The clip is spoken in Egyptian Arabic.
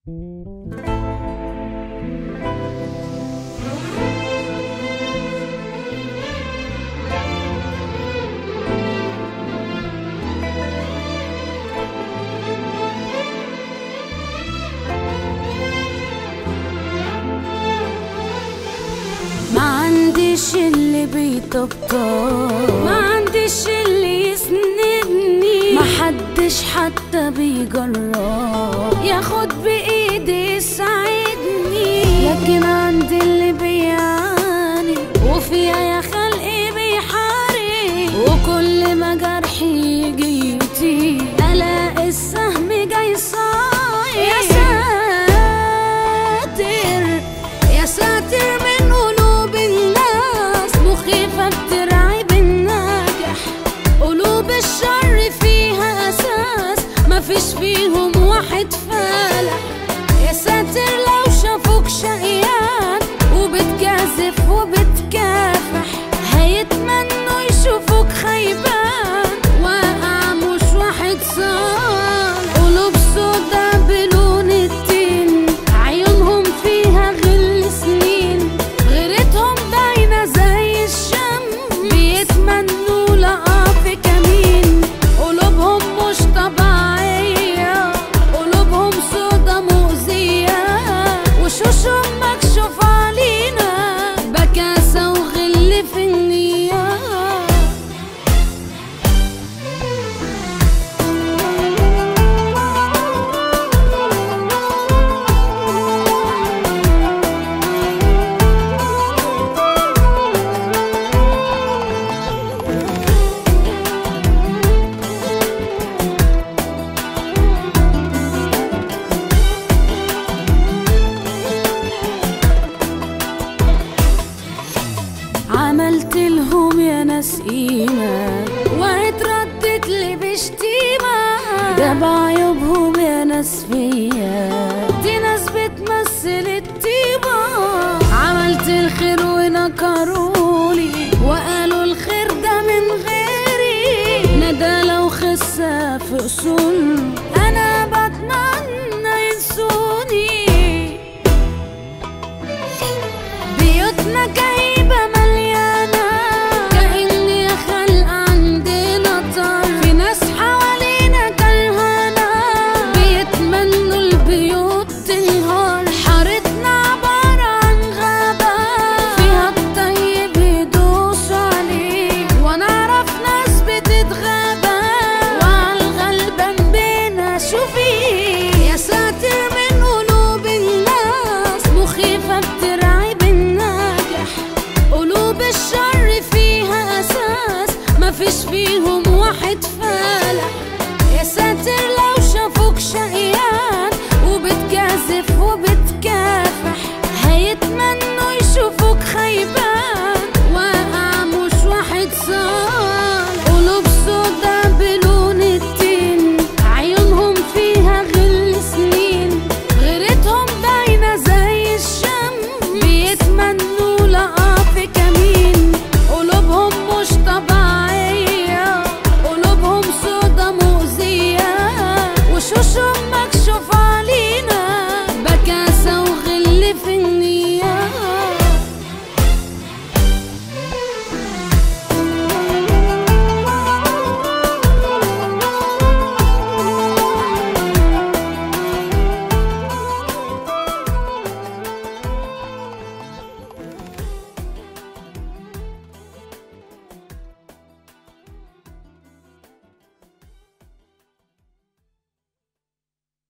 ما عنديش اللي بيطبطب ما عنديش اللي يسندني ما حدش حتى بيجرب ياخد بايدي يساعدني لكن عندي اللي بيعاني وفيها يا خلقي بيحارب وكل ما جرحي يجي يطير الاقي السهم جاي صاير يا ساتر يا ساتر من قلوب الناس مخيفة بترعب الناجح قلوب الشر فيها أساس مفيش فيهم واحد فالح يا ساتر لو شافوك شقيان وبتجازف وبتكافح هيتمنوا يشوفوك خيبان واقع مش واحد صالح قلوب سودا بلون التين عيونهم فيها غل سنين غيرتهم باينة زي الشم بيتمنوا لقى في كمين قلوبهم مش طبيعية قلوبهم سودا مؤذية وشوشهم مكشوف علينا بكاسة وغل في النية عملت لهم يا ناس قيمة واتردت لي بشتيمة ده بعيوبهم يا ناس فيا دي ناس بتمثل الطيبة عملت الخير ونكرولي وقالوا الخير ده من غيري ندى لو خسة في أصول أنا بتمنى ينسوني بيوتنا جايبة مليانة كأني خلق عندنا طار في ناس حوالينا كرهانة بيتمنوا البيوت تنهار حارتنا عبارة عن غابة فيها الطيب يدوس عليه وانا اعرف ناس بتتغابى وعالغلبان بينا شوفي يا ساتر من قلوب الناس مخيفة بترعب الناجح قلوب الشر فيها أساس مفيش فيهم واحد فالح يا ساتر لو شافوك شقيان وبتجازف وبتكافح هيتمنوا يشوفوك خيبان واقع مش واحد صالح قلوب سودا بلون التين عيونهم فيها غل سنين غيرتهم باينة زي الشم بيتمنوا لقى في كمين قلوبهم مش طبيعية قلوبهم سودا مؤذية وشوشهم مكشوف